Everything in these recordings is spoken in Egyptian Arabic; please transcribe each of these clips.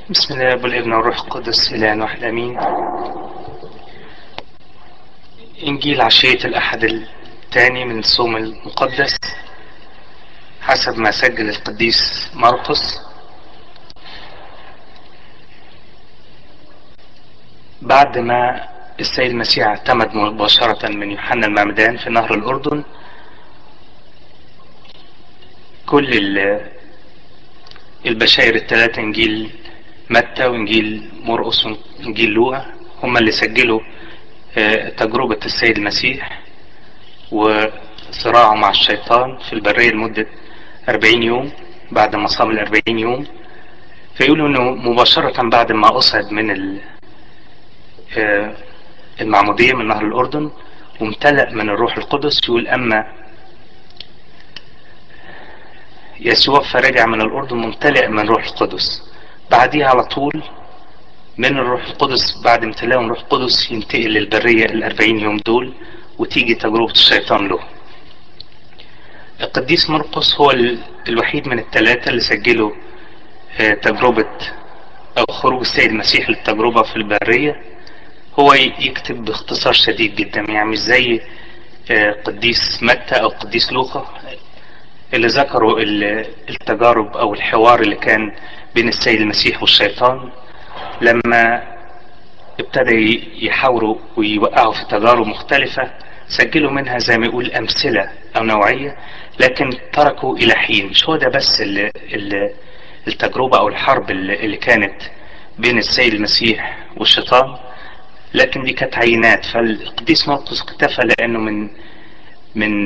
بسم الله والابن والروح القدس إله واحد أمين إنجيل عشية الأحد الثاني من الصوم المقدس حسب ما سجل القديس مرقس بعد ما السيد المسيح اعتمد مباشرة من يوحنا المعمدان في نهر الأردن كل البشائر الثلاثة إنجيل متى وإنجيل مرقس وإنجيل لوقا هم اللي سجلوا تجربة السيد المسيح وصراعه مع الشيطان في البرية لمدة 40 يوم بعد ما صام ال 40 يوم فيقولوا انه مباشرة بعد ما اصعد من المعمودية من نهر الاردن وامتلأ من الروح القدس يقول اما يسوع فرجع من الاردن ممتلئ من الروح القدس بعديها على طول من الروح القدس بعد امتلاء من الروح القدس ينتقل للبرية الأربعين يوم دول وتيجي تجربة الشيطان له القديس مرقس هو الوحيد من الثلاثة اللي سجلوا تجربة أو خروج السيد المسيح للتجربة في البرية هو يكتب باختصار شديد جدا يعني مش زي قديس متى أو قديس لوقا اللي ذكروا التجارب أو الحوار اللي كان بين السيد المسيح والشيطان لما ابتدى يحاوروا ويوقعوا في تجارب مختلفة سجلوا منها زي ما يقول أمثلة أو نوعية لكن تركوا إلى حين مش هو ده بس اللي اللي التجربة أو الحرب اللي كانت بين السيد المسيح والشيطان لكن دي كانت عينات فالقديس مرقس اكتفى لأنه من من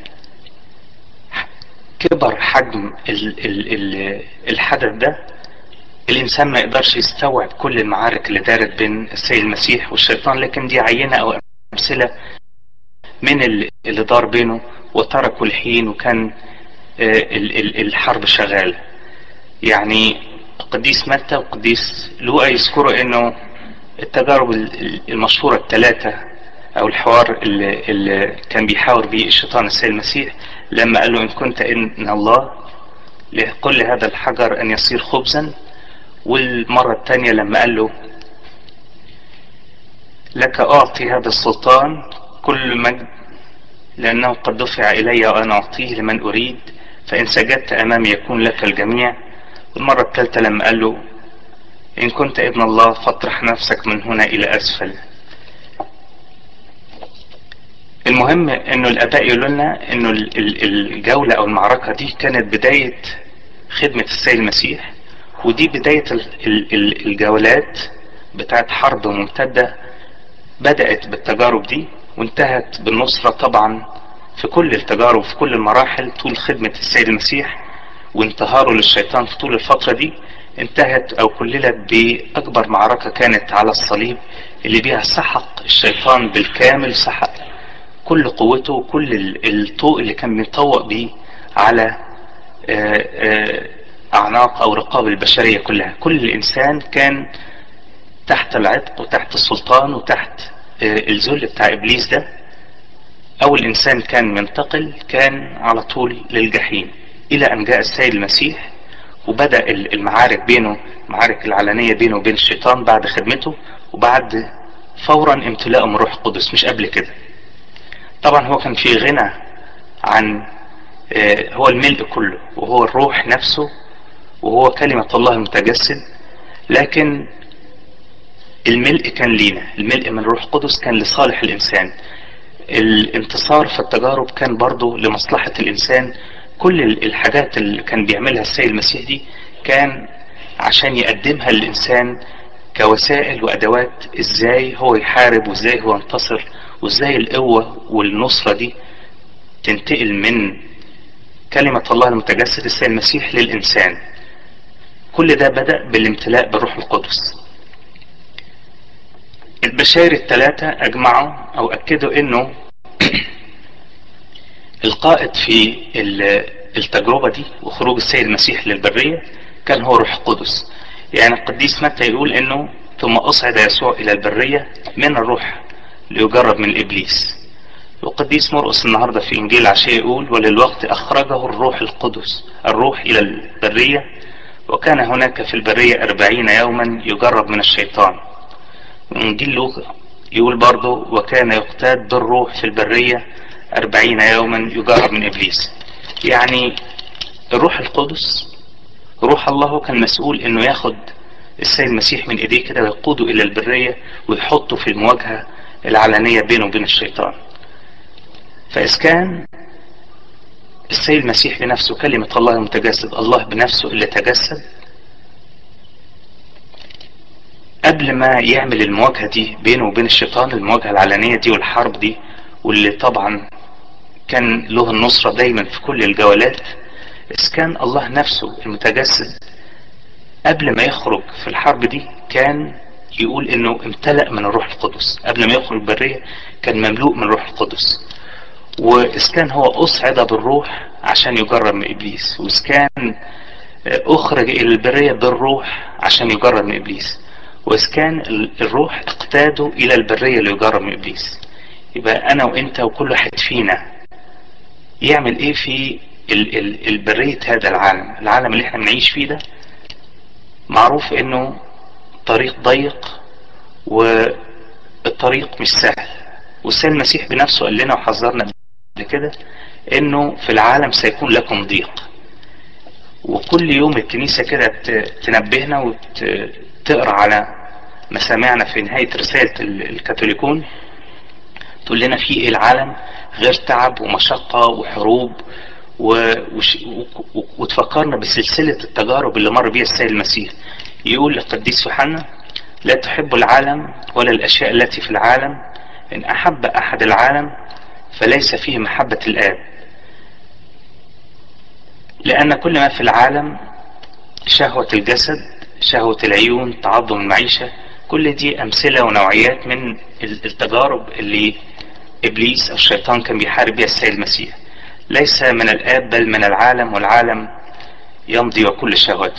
كبر حجم ال ال ال الحدث ده الإنسان ما يقدرش يستوعب كل المعارك اللي دارت بين السيد المسيح والشيطان لكن دي عينة أو أمثلة من اللي دار بينه وتركوا الحين وكان الحرب شغالة يعني القديس متى والقديس لوقا يذكروا انه التجارب المشهورة الثلاثة او الحوار اللي, اللي كان بيحاور بيه الشيطان السيد المسيح لما قال له ان كنت ان الله قل لهذا الحجر ان يصير خبزا والمرة الثانية لما قال له لك أعطي هذا السلطان كل مجد لأنه قد دفع إلي وأنا أعطيه لمن أريد فإن سجدت أمامي يكون لك الجميع والمرة الثالثة لما قال له إن كنت ابن الله فاطرح نفسك من هنا إلى أسفل المهم انه الاباء يقولوا لنا انه الجولة او المعركة دي كانت بداية خدمة السيد المسيح ودي بداية الجولات بتاعت حرب ممتدة بدأت بالتجارب دي وانتهت بالنصرة طبعا في كل التجارب في كل المراحل طول خدمة السيد المسيح وانتهاره للشيطان في طول الفترة دي انتهت او كللت بأكبر معركة كانت على الصليب اللي بيها سحق الشيطان بالكامل سحق كل قوته وكل الطوق اللي كان بيطوق بيه على آآ آآ أعناق أو رقاب البشرية كلها كل إنسان كان تحت العتق وتحت السلطان وتحت الذل بتاع إبليس ده أول إنسان كان منتقل كان على طول للجحيم إلى أن جاء السيد المسيح وبدأ المعارك بينه المعارك العلنية بينه وبين الشيطان بعد خدمته وبعد فورا امتلاءه من روح القدس مش قبل كده طبعا هو كان في غنى عن هو الملء كله وهو الروح نفسه وهو كلمة الله المتجسد لكن الملء كان لينا الملء من روح قدس كان لصالح الإنسان الانتصار في التجارب كان برضه لمصلحة الإنسان كل الحاجات اللي كان بيعملها السيد المسيح دي كان عشان يقدمها للإنسان كوسائل وأدوات إزاي هو يحارب وإزاي هو ينتصر وإزاي القوة والنصرة دي تنتقل من كلمة الله المتجسد السيد المسيح للإنسان كل ده بدأ بالامتلاء بالروح القدس البشائر الثلاثة أجمعوا أو أكدوا أنه القائد في التجربة دي وخروج السيد المسيح للبرية كان هو روح القدس يعني القديس متى يقول أنه ثم أصعد يسوع إلى البرية من الروح ليجرب من إبليس وقديس مرقس النهاردة في إنجيل عشية يقول وللوقت أخرجه الروح القدس الروح إلى البرية وكان هناك في البرية أربعين يوما يجرب من الشيطان وإنجيل لوقا يقول برضه وكان يقتاد بالروح في البرية أربعين يوما يجرب من إبليس يعني الروح القدس روح الله كان مسؤول انه ياخد السيد المسيح من ايديه كده ويقوده الى البرية ويحطه في المواجهة العلنية بينه وبين الشيطان فاذا كان السيد المسيح بنفسه كلمة الله المتجسد الله بنفسه اللي تجسد قبل ما يعمل المواجهة دي بينه وبين الشيطان المواجهة العلنية دي والحرب دي واللي طبعا كان له النصرة دايما في كل الجولات إذ كان الله نفسه المتجسد قبل ما يخرج في الحرب دي كان يقول انه امتلأ من الروح القدس قبل ما يخرج البرية كان مملوء من الروح القدس وإذ كان هو أصعد بالروح عشان يجرب من إبليس وإذ كان أخرج إلى البرية بالروح عشان يجرب من إبليس وإذ كان الروح اقتاده إلى البرية ليجرب من إبليس يبقى أنا وإنت وكل واحد فينا يعمل إيه في ال ال البرية هذا العالم العالم اللي احنا بنعيش فيه ده معروف انه طريق ضيق والطريق مش سهل والسيد المسيح بنفسه قال لنا وحذرنا قبل كده انه في العالم سيكون لكم ضيق وكل يوم الكنيسة كده تنبهنا وتقرا على مسامعنا في نهاية رسالة الكاثوليكون تقول لنا في ايه العالم غير تعب ومشقة وحروب و... وش... و... وتفكرنا بسلسلة التجارب اللي مر بيها السيد المسيح يقول للقديس يوحنا لا تحب العالم ولا الأشياء التي في العالم إن أحب أحد العالم فليس فيه محبة الآب لأن كل ما في العالم شهوة الجسد شهوة العيون تعظم المعيشة كل دي أمثلة ونوعيات من التجارب اللي إبليس أو الشيطان كان بيحارب بيها السيد المسيح ليس من الآب بل من العالم والعالم يمضي وكل شهوته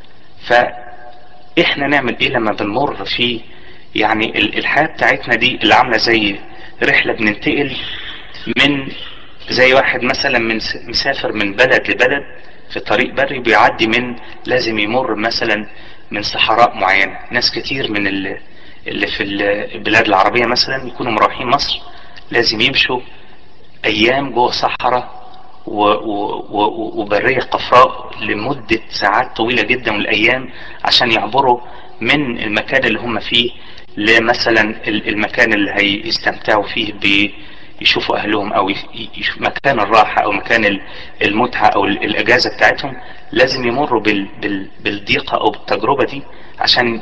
فإحنا نعمل إيه لما بنمر في يعني الحياة بتاعتنا دي اللي عاملة زي رحلة بننتقل من زي واحد مثلا من مسافر من بلد لبلد في طريق بري بيعدي من لازم يمر مثلا من صحراء معينة ناس كتير من اللي, اللي في البلاد العربية مثلا يكونوا مروحين مصر لازم يمشوا ايام جوه صحراء وبرية قفراء لمدة ساعات طويلة جدا من الايام عشان يعبروا من المكان اللي هم فيه لمثلا المكان اللي هيستمتعوا فيه بيشوفوا اهلهم او مكان الراحة او مكان المتعة او الاجازة بتاعتهم لازم يمروا بالضيقة او بالتجربة دي عشان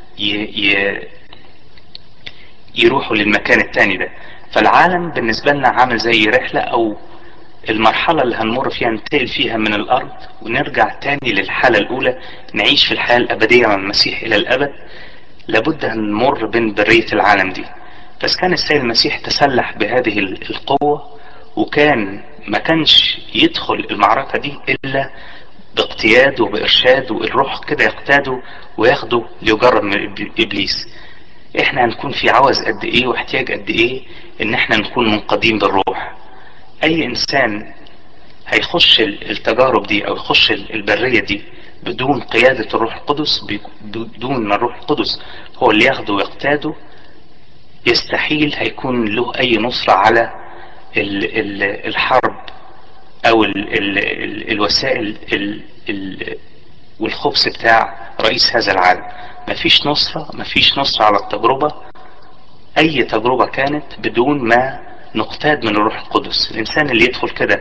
يروحوا للمكان التاني ده فالعالم بالنسبة لنا عامل زي رحلة او المرحلة اللي هنمر فيها ننتقل فيها من الارض ونرجع تاني للحالة الاولى نعيش في الحياة الابدية مع المسيح الى الابد لابد هنمر بين برية العالم دي بس كان السيد المسيح تسلح بهذه القوة وكان ما كانش يدخل المعركة دي الا باقتياد وبارشاد والروح كده يقتاده وياخده ليجرب من ابليس احنا هنكون في عوز قد ايه واحتياج قد ايه ان احنا نكون منقادين بالروح اي انسان هيخش التجارب دي او يخش البرية دي بدون قيادة الروح القدس بدون ما الروح القدس هو اللي ياخده ويقتاده يستحيل هيكون له اي نصرة على ال ال الحرب او ال ال ال الوسائل ال ال والخبث بتاع رئيس هذا العالم مفيش نصرة مفيش نصرة على التجربة اي تجربة كانت بدون ما نقتاد من الروح القدس الانسان اللي يدخل كده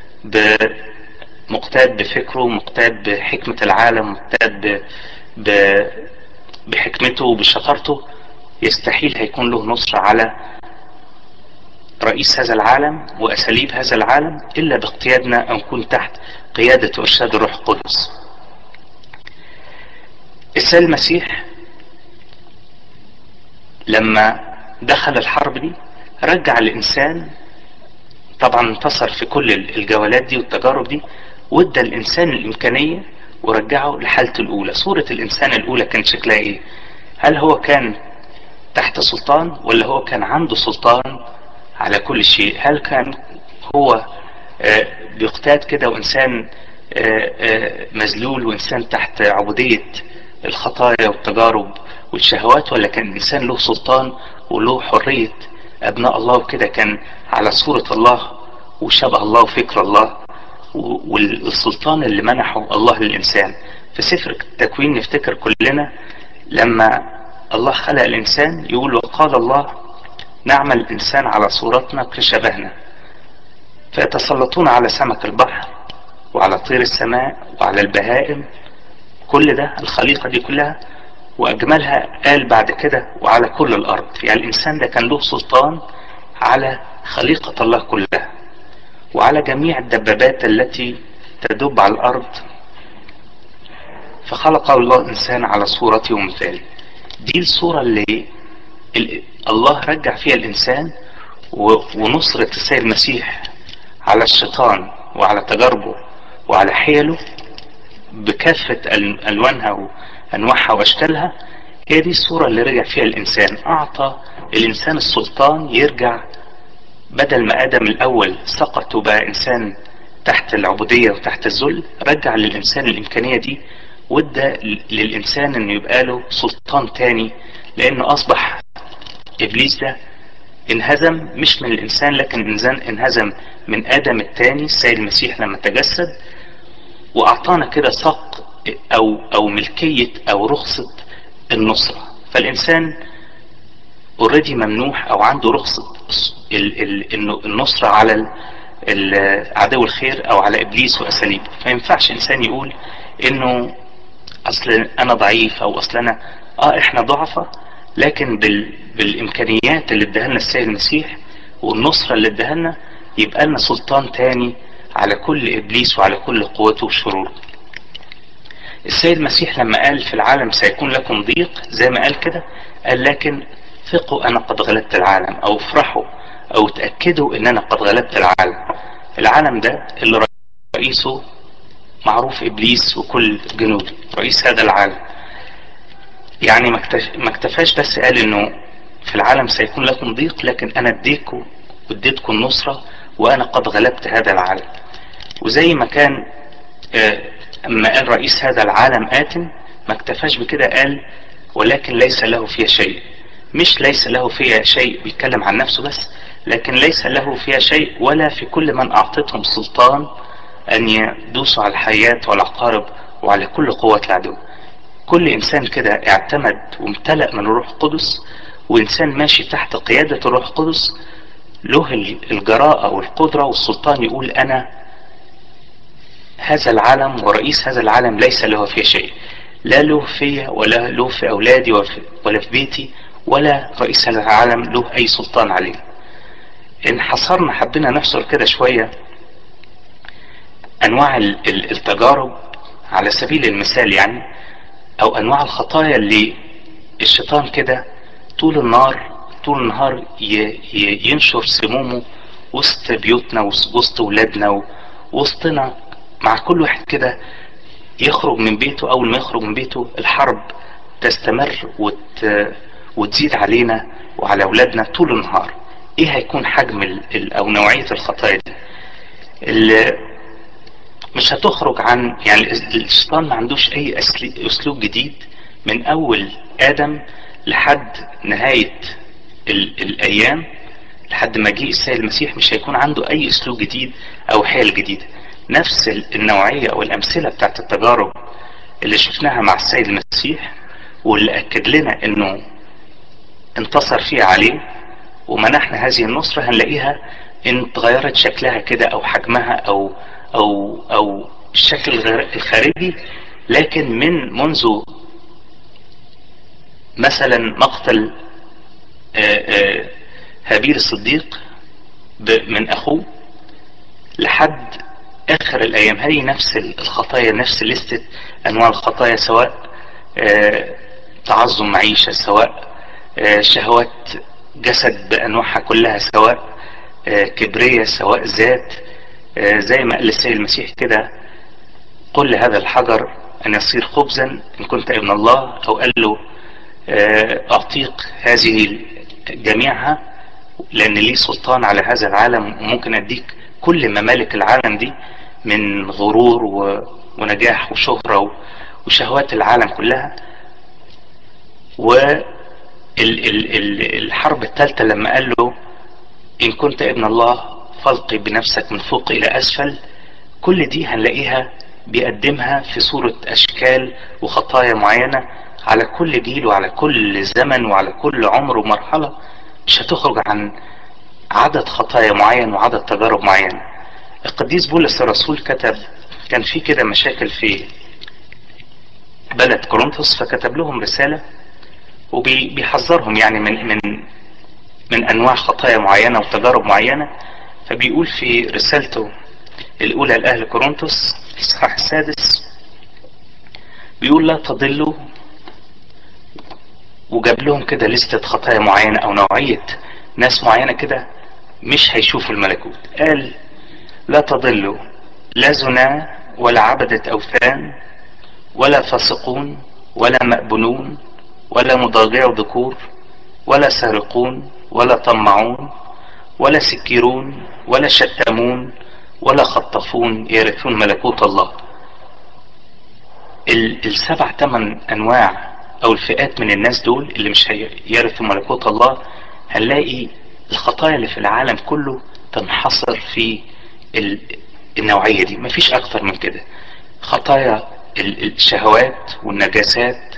مقتاد بفكره مقتاد بحكمة العالم مقتاد ب... ب... بحكمته وبشطارته يستحيل هيكون له نصر على رئيس هذا العالم واساليب هذا العالم الا باقتيادنا او نكون تحت قيادة وارشاد الروح القدس السيد المسيح لما دخل الحرب دي رجع الانسان طبعا انتصر في كل الجولات دي والتجارب دي وادى الانسان الامكانية ورجعه لحالته الاولى صورة الانسان الاولى كان شكلها ايه هل هو كان تحت سلطان ولا هو كان عنده سلطان على كل شيء هل كان هو بيقتاد كده وانسان مذلول وانسان تحت عبودية الخطايا والتجارب والشهوات ولا كان انسان له سلطان وله حرية ابناء الله وكده كان على صورة الله وشبه الله وفكر الله والسلطان اللي منحه الله للانسان في سفر التكوين نفتكر كلنا لما الله خلق الانسان يقول وقال الله نعمل الانسان على صورتنا كشبهنا فيتسلطون على سمك البحر وعلى طير السماء وعلى البهائم كل ده الخليقة دي كلها واجملها قال بعد كده وعلى كل الارض يعني الانسان ده كان له سلطان على خليقة الله كلها وعلى جميع الدبابات التي تدب على الارض فخلق الله الانسان على صورته ومثاله دي الصورة اللي الله رجع فيها الانسان ونصرة السيد المسيح على الشيطان وعلى تجاربه وعلى حيله بكافة ألوانها وأنواعها وأشكالها هي دي الصورة اللي رجع فيها الإنسان أعطى الإنسان السلطان يرجع بدل ما آدم الأول سقط وبقى إنسان تحت العبودية وتحت الذل رجع للإنسان الإمكانية دي وادى للإنسان إنه يبقى له سلطان تاني لأنه أصبح إبليس ده انهزم مش من الإنسان لكن انهزم من آدم التاني السيد المسيح لما تجسد واعطانا كده صق او او ملكية او رخصة النصرة فالانسان اوريدي ممنوح او عنده رخصة انه النصرة على عدو الخير او على ابليس واساليبه ما ينفعش انسان يقول انه اصل انا ضعيف او اصل انا اه احنا ضعفة لكن بال بالامكانيات اللي اداها لنا السيد المسيح والنصرة اللي اداها لنا يبقى لنا سلطان تاني على كل ابليس وعلى كل قوته وشروره السيد المسيح لما قال في العالم سيكون لكم ضيق زي ما قال كده قال لكن ثقوا انا قد غلبت العالم او افرحوا او تأكدوا ان انا قد غلبت العالم العالم ده اللي رئيسه معروف ابليس وكل جنوده رئيس هذا العالم يعني ما اكتفاش بس قال انه في العالم سيكون لكم ضيق لكن انا اديكم واديتكم النصرة وانا قد غلبت هذا العالم وزي ما كان اما قال رئيس هذا العالم آتم ما اكتفاش بكده قال ولكن ليس له فيها شيء مش ليس له فيها شيء بيتكلم عن نفسه بس لكن ليس له فيها شيء ولا في كل من اعطتهم سلطان ان يدوسوا على الحياة والعقارب وعلى كل قوة العدو كل انسان كده اعتمد وامتلأ من الروح القدس وانسان ماشي تحت قيادة الروح القدس له الجراءة والقدرة والسلطان يقول انا هذا العالم ورئيس هذا العالم ليس له فيه شيء لا له فيا ولا له في اولادي ولا في بيتي ولا رئيس هذا العالم له اي سلطان عليه ان حصرنا حبينا نحصر كده شوية انواع التجارب على سبيل المثال يعني او انواع الخطايا اللي الشيطان كده طول النهار طول النهار ينشر سمومه وسط بيوتنا وسط ولادنا وسطنا مع كل واحد كده يخرج من بيته اول ما يخرج من بيته الحرب تستمر وت... وتزيد علينا وعلى اولادنا طول النهار ايه هيكون حجم ال... او نوعية الخطايا دي اللي مش هتخرج عن يعني الشيطان ما عندوش اي اسلوب جديد من اول ادم لحد نهاية ال... الايام لحد ما جه السيد المسيح مش هيكون عنده اي اسلوب جديد او حيل جديدة نفس النوعية او الامثلة بتاعت التجارب اللي شفناها مع السيد المسيح واللي اكد لنا انه انتصر فيها عليه ومنحنا هذه النصرة هنلاقيها ان تغيرت شكلها كده او حجمها او او او الشكل الخارجي لكن من منذ مثلا مقتل هابيل الصديق من اخوه لحد اخر الايام هذه نفس الخطايا نفس لستة انواع الخطايا سواء تعظم معيشة سواء شهوات جسد بانواعها كلها سواء كبرية سواء ذات زي ما قال السيد المسيح كده قل لهذا الحجر ان يصير خبزا ان كنت ابن الله او قال له اعطيك هذه جميعها لان لي سلطان على هذا العالم وممكن اديك كل ممالك العالم دي من غرور و... ونجاح وشهرة و... وشهوات العالم كلها والحرب الثالثة لما قال له إن كنت ابن الله فالقي بنفسك من فوق إلى أسفل كل دي هنلاقيها بيقدمها في صورة أشكال وخطايا معينة على كل جيل وعلى كل زمن وعلى كل عمر ومرحلة مش هتخرج عن عدد خطايا معين وعدد تجارب معينة القديس بولس الرسول كتب كان في كده مشاكل في بلد كورنثوس فكتب لهم رسالة وبيحذرهم يعني من من من انواع خطايا معينة وتجارب معينة فبيقول في رسالته الاولى لاهل كورنثوس في الصحاح السادس بيقول لا تضلوا وجاب لهم كده لستة خطايا معينة او نوعية ناس معينة كده مش هيشوفوا الملكوت قال لا تضلوا لا زنا ولا عبدة اوثان ولا فاسقون ولا مأبنون ولا مضاجع ذكور ولا سارقون ولا طمعون ولا سكيرون ولا شتمون ولا خطفون يرثون ملكوت الله السبع ثمان انواع او الفئات من الناس دول اللي مش هيرثوا ملكوت الله هنلاقي الخطايا اللي في العالم كله تنحصر في النوعية دي مفيش اكتر من كده خطايا الشهوات والنجاسات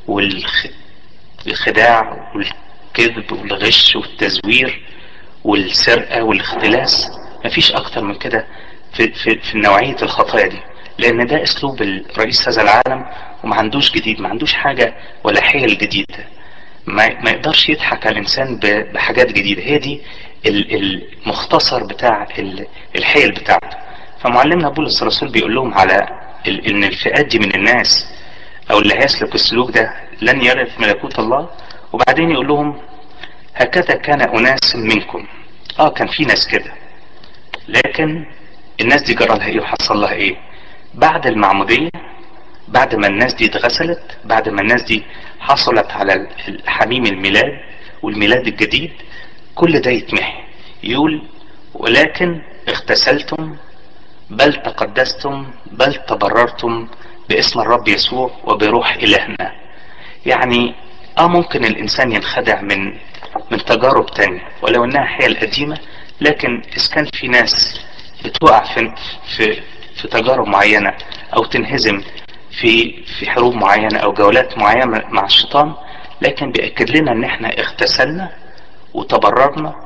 والخداع والكذب والغش والتزوير والسرقة والاختلاس مفيش اكتر من كده في, في, في نوعية الخطايا دي لان ده اسلوب رئيس هذا العالم وما عندوش جديد ما عندوش حاجة ولا حيل جديدة ما, ما يقدرش يضحك على الانسان بحاجات جديدة هي دي المختصر بتاع الحيل بتاعته فمعلمنا بولس الرسول بيقول لهم على ان الفئات دي من الناس او اللي هيسلك السلوك ده لن يرث ملكوت الله وبعدين يقول لهم هكذا كان اناس منكم اه كان في ناس كده لكن الناس دي جرى لها ايه وحصل لها ايه بعد المعمودية بعد ما الناس دي اتغسلت بعد ما الناس دي حصلت على حميم الميلاد والميلاد الجديد كل ده يتمحي يقول ولكن اغتسلتم بل تقدستم بل تبررتم باسم الرب يسوع وبروح إلهنا يعني اه ممكن الانسان ينخدع من من تجارب تانية ولو انها حيل قديمة لكن اذا كان في ناس بتقع في في في تجارب معينة او تنهزم في في حروب معينة او جولات معينة مع الشيطان لكن بيأكد لنا ان احنا اغتسلنا وتبررنا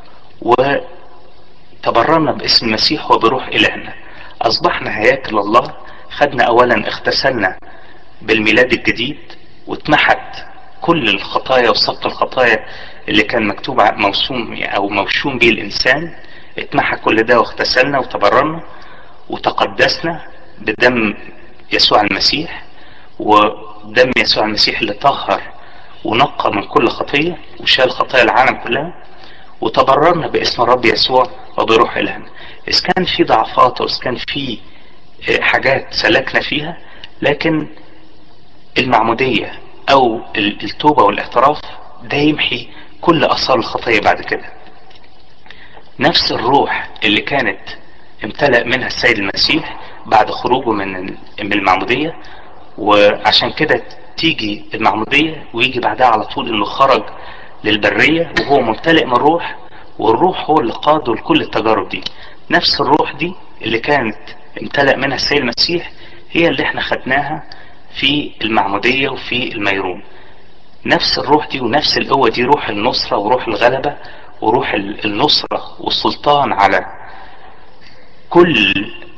وتبررنا باسم المسيح وبروح الهنا اصبحنا هياكل الله خدنا اولا اغتسلنا بالميلاد الجديد واتمحت كل الخطايا وسبط الخطايا اللي كان مكتوب موسوم او موشوم به الانسان اتمحى كل ده واغتسلنا وتبررنا وتقدسنا بدم يسوع المسيح ودم يسوع المسيح اللي طهر ونقى من كل خطية وشال خطايا العالم كلها وتبررنا باسم الرب يسوع وبروح الهنا اذا كان في ضعفات او اذا كان في حاجات سلكنا فيها لكن المعمودية او التوبة والاعتراف ده يمحي كل اثار الخطية بعد كده نفس الروح اللي كانت امتلأ منها السيد المسيح بعد خروجه من من المعمودية وعشان كده تيجي المعمودية ويجي بعدها على طول انه خرج للبرية وهو ممتلئ من الروح والروح هو اللي قاده لكل التجارب دي نفس الروح دي اللي كانت امتلأ منها السيد المسيح هي اللي احنا خدناها في المعمودية وفي الميرون نفس الروح دي ونفس القوة دي روح النصرة وروح الغلبة وروح النصرة والسلطان على كل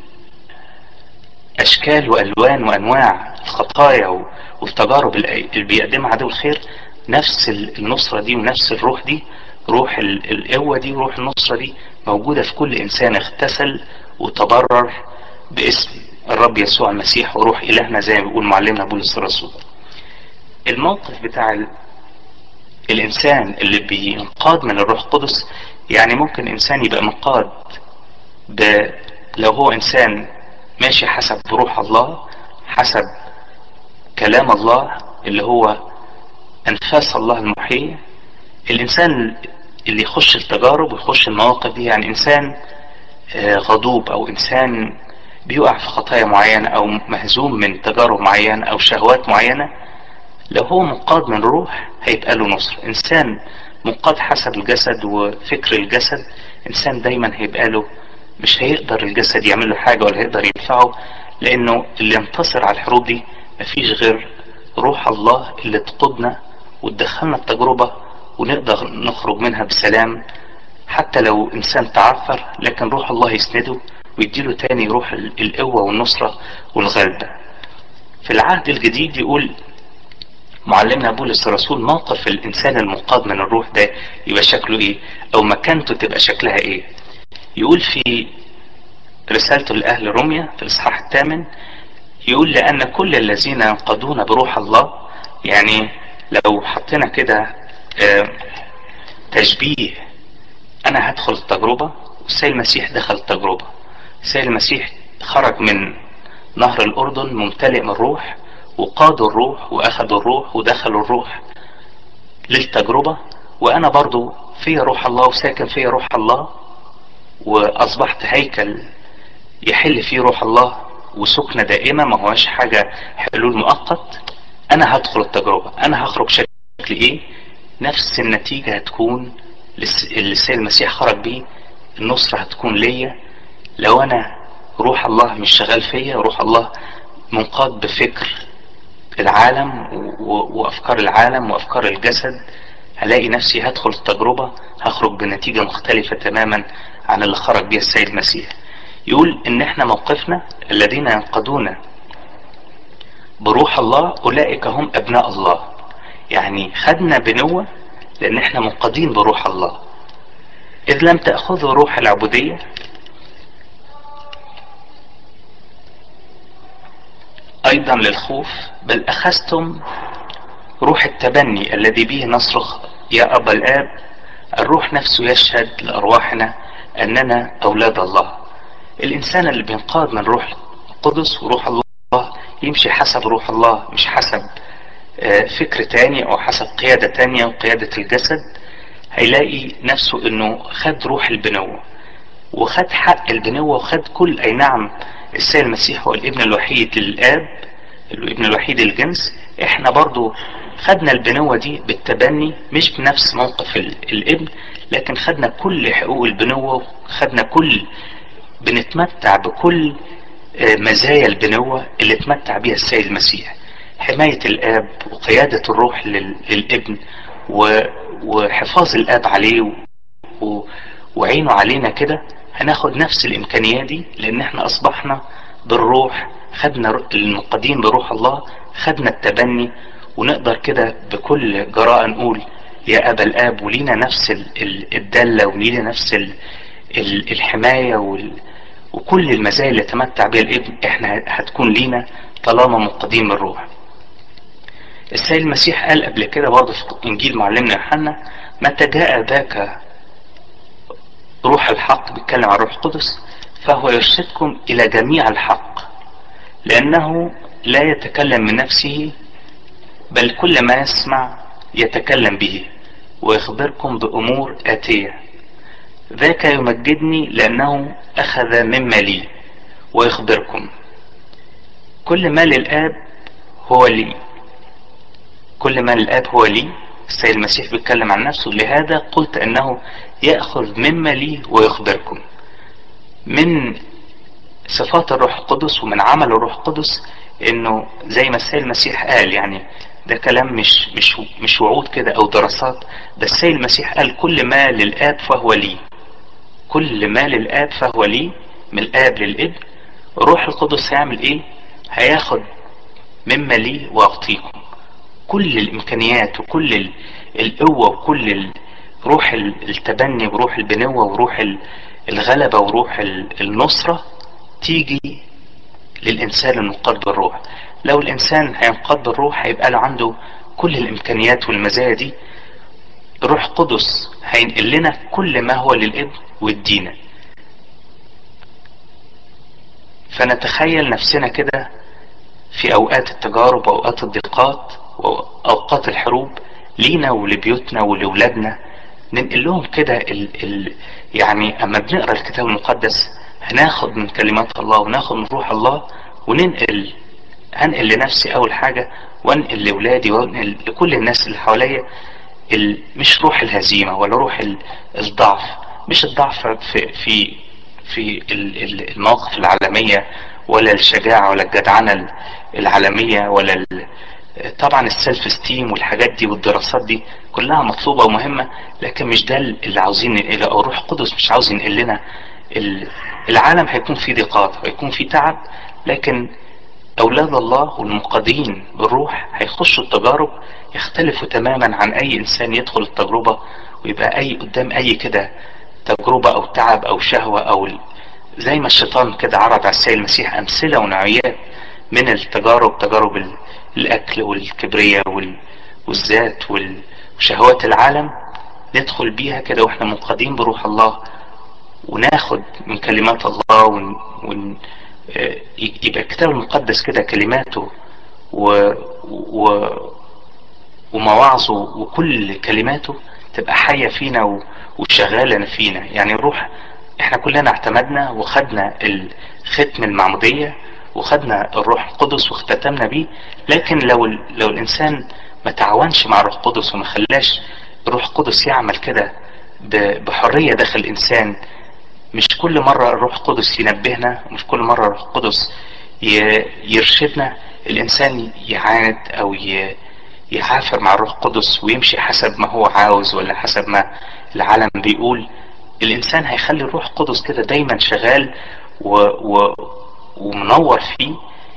اشكال والوان وانواع الخطايا والتجارب اللي بيقدمها عدو الخير نفس النصرة دي ونفس الروح دي روح القوة دي وروح النصرة دي موجودة في كل انسان اغتسل وتبرر باسم الرب يسوع المسيح وروح الهنا زي ما بيقول معلمنا بولس الرسول الموقف بتاع ال... الانسان اللي بينقاد من الروح القدس يعني ممكن انسان يبقى منقاد ب... لو هو انسان ماشي حسب روح الله حسب كلام الله اللي هو انفاس الله المحيي الانسان اللي يخش التجارب ويخش المواقف دي يعني انسان غضوب او انسان بيقع في خطايا معينة او مهزوم من تجارب معينة او شهوات معينة لو هو منقاد من روح هيبقى له نصر انسان منقاد حسب الجسد وفكر الجسد انسان دايما هيبقى له مش هيقدر الجسد يعمل له حاجة ولا هيقدر ينفعه لانه اللي ينتصر على الحروب دي مفيش غير روح الله اللي تقودنا وتدخلنا التجربة ونقدر نخرج منها بسلام حتى لو انسان تعثر لكن روح الله يسنده ويديله تاني روح القوة والنصرة والغلبة في العهد الجديد يقول معلمنا بولس الرسول موقف الانسان المنقاد من الروح ده يبقى شكله ايه او مكانته تبقى شكلها ايه يقول في رسالته لأهل روميا في الإصحاح الثامن يقول لأن كل الذين ينقضون بروح الله يعني لو حطينا كده تشبيه أنا هدخل التجربة والسيد المسيح دخل التجربة السيد المسيح خرج من نهر الأردن ممتلئ من الروح وقادوا الروح وأخذوا الروح ودخلوا الروح للتجربة وأنا برضو في روح الله وساكن في روح الله وأصبحت هيكل يحل فيه روح الله وسكنة دائمة ما هوش حاجة حلول مؤقت أنا هدخل التجربة أنا هخرج شكل إيه نفس النتيجة هتكون اللي السيد المسيح خرج بيه النصرة هتكون ليا لو أنا روح الله مش شغال فيا روح الله منقاد بفكر العالم وأفكار العالم وأفكار الجسد هلاقي نفسي هدخل التجربة هخرج بنتيجة مختلفة تماما عن اللي خرج بيها السيد المسيح يقول ان احنا موقفنا الذين ينقضون بروح الله اولئك هم ابناء الله يعني خدنا بنوة لان احنا منقضين بروح الله اذ لم تأخذوا روح العبودية ايضا للخوف بل اخذتم روح التبني الذي به نصرخ يا ابا الاب الروح نفسه يشهد لارواحنا اننا اولاد الله الانسان اللي بينقاد من روح القدس وروح الله يمشي حسب روح الله مش حسب فكر تاني او حسب قيادة تانية وقيادة الجسد هيلاقي نفسه انه خد روح البنوة وخد حق البنوة وخد كل اي نعم السيد المسيح هو الابن الوحيد للاب الابن الوحيد للجنس احنا برضو خدنا البنوة دي بالتبني مش بنفس موقف الابن لكن خدنا كل حقوق البنوة خدنا كل بنتمتع بكل مزايا البنوة اللي اتمتع بيها السيد المسيح حماية الاب وقيادة الروح للابن وحفاظ الاب عليه وعينه علينا كده هناخد نفس الامكانيات دي لان احنا اصبحنا بالروح خدنا المنقدين بروح الله خدنا التبني ونقدر كده بكل جراءة نقول يا ابا الاب ولينا نفس الدالة ولينا نفس الحماية وال وكل المزايا اللي تمتع بها الابن احنا هتكون لينا طالما منقدين بالروح السيد المسيح قال قبل كده برضه في انجيل معلمنا يوحنا متى جاء ذاك روح الحق بيتكلم عن الروح القدس فهو يرشدكم الى جميع الحق لانه لا يتكلم من نفسه بل كل ما يسمع يتكلم به ويخبركم بامور اتيه ذاك يمجدني لأنه أخذ مما لي ويخبركم كل ما للآب هو لي كل ما للآب هو لي السيد المسيح بيتكلم عن نفسه لهذا قلت أنه يأخذ مما لي ويخبركم من صفات الروح القدس ومن عمل الروح القدس انه زي ما السيد المسيح قال يعني ده كلام مش مش مش وعود كده او دراسات ده السيد المسيح قال كل ما للاب فهو لي كل ما للاب فهو لي من الاب للابن الروح القدس هيعمل ايه هياخد مما لي واعطيكم كل الامكانيات وكل القوة وكل روح التبني وروح البنوة وروح الغلبة وروح النصرة تيجي للإنسان المنقاد بالروح لو الإنسان هينقاد بالروح هيبقى له عنده كل الإمكانيات والمزايا دي الروح القدس هينقل لنا كل ما هو للابن والدينة فنتخيل نفسنا كده في أوقات التجارب وأوقات الضيقات وأوقات الحروب لينا ولبيوتنا ولولادنا ننقل لهم كده ال ال يعني أما بنقرأ الكتاب المقدس هناخد من كلمات الله وناخد من روح الله وننقل هنقل لنفسي اول حاجة وانقل لاولادي وانقل لكل الناس اللي حواليا ال- مش روح الهزيمة ولا روح ال- الضعف مش الضعف في في في ال- ال- المواقف العالمية ولا الشجاعة ولا الجدعنة العالمية ولا ال- طبعا السيلف ستيم والحاجات دي والدراسات دي كلها مطلوبة ومهمة لكن مش ده اللي عاوزين ننقله او الروح القدس مش عاوز ينقل لنا ال- العالم هيكون فيه ضيقات وهيكون فيه تعب لكن أولاد الله والمنقذين بالروح هيخشوا التجارب يختلفوا تماما عن أي إنسان يدخل التجربة ويبقى أي قدام أي كده تجربة أو تعب أو شهوة أو ال- زي ما الشيطان كده عرض على السيد المسيح أمثلة ونوعيات من التجارب تجارب ال- الأكل والكبرية وال- والذات وال- وشهوات العالم ندخل بيها كده واحنا منقذين بروح الله وناخد من كلمات الله ون... ون... آه، يبقى الكتاب المقدس كده كلماته و... و... ومواعظه وكل كلماته تبقى حية فينا و... وشغالة فينا يعني الروح احنا كلنا اعتمدنا وخدنا الختم المعمودية وخدنا الروح القدس واختتمنا بيه لكن لو ال... لو الانسان ما تعاونش مع الروح القدس وما خلاش الروح القدس يعمل كده ب... بحرية داخل الانسان مش كل مرة الروح القدس ينبهنا مش كل مرة الروح القدس ي- يرشدنا الإنسان يعاند أو ي- يعافر مع الروح القدس ويمشي حسب ما هو عاوز ولا حسب ما العالم بيقول الإنسان هيخلي الروح القدس كده دايما شغال و... و... ومنور فيه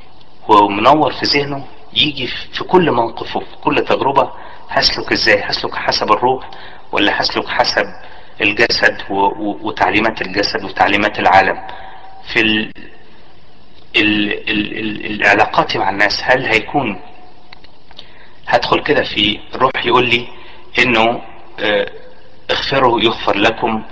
ومنور في ذهنه يجي في كل موقف وفي كل تجربة هسلك ازاي هسلك حسب الروح ولا هسلك حسب الجسد و- و- وتعليمات الجسد وتعليمات العالم في ال... ال... ال... ال... العلاقات مع الناس هل هيكون هدخل كده في الروح يقول لي انه آه، اغفروا يغفر لكم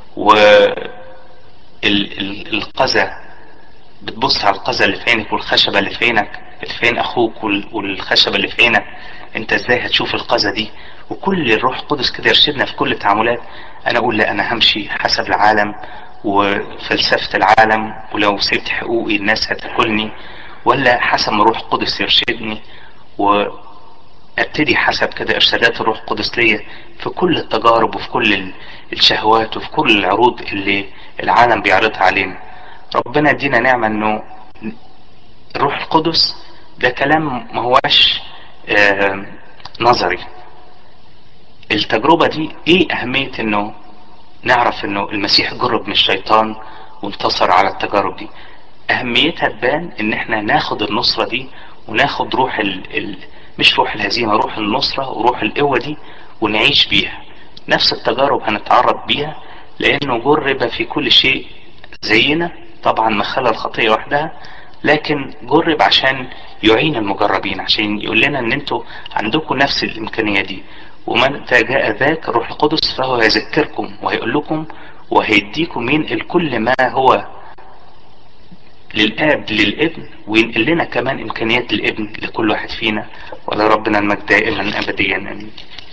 والقذى بتبص على القذى اللي في عينك والخشبة اللي في عينك اللي في عين اخوك وال- والخشبة اللي في عينك انت ازاي هتشوف القذى دي وكل الروح القدس كده يرشدنا في كل التعاملات انا اقول لا انا همشي حسب العالم وفلسفة العالم ولو سبت حقوقي الناس هتاكلني ولا حسب ما الروح القدس يرشدني وابتدي حسب كده ارشادات الروح القدس ليا في كل التجارب وفي كل ال- الشهوات وفي كل العروض اللي العالم بيعرضها علينا ربنا يدينا نعمة انه الروح القدس ده كلام ما هواش آه، نظري التجربة دي ايه اهمية انه نعرف انه المسيح جرب من الشيطان وانتصر على التجارب دي اهميتها تبان ان احنا ناخد النصرة دي وناخد روح ال... ال... مش روح الهزيمة روح النصرة وروح القوة دي ونعيش بيها نفس التجارب هنتعرض بيها لانه جرب في كل شيء زينا طبعا ما خلى الخطية وحدها لكن جرب عشان يعين المجربين عشان يقول لنا ان انتوا عندكم نفس الامكانية دي ومتى جاء ذاك الروح القدس فهو يذكركم وهيقول لكم وهيديكم ينقل كل ما هو للاب للابن وينقل لنا كمان امكانيات الابن لكل واحد فينا ولا ربنا المجد دائما ابديا امين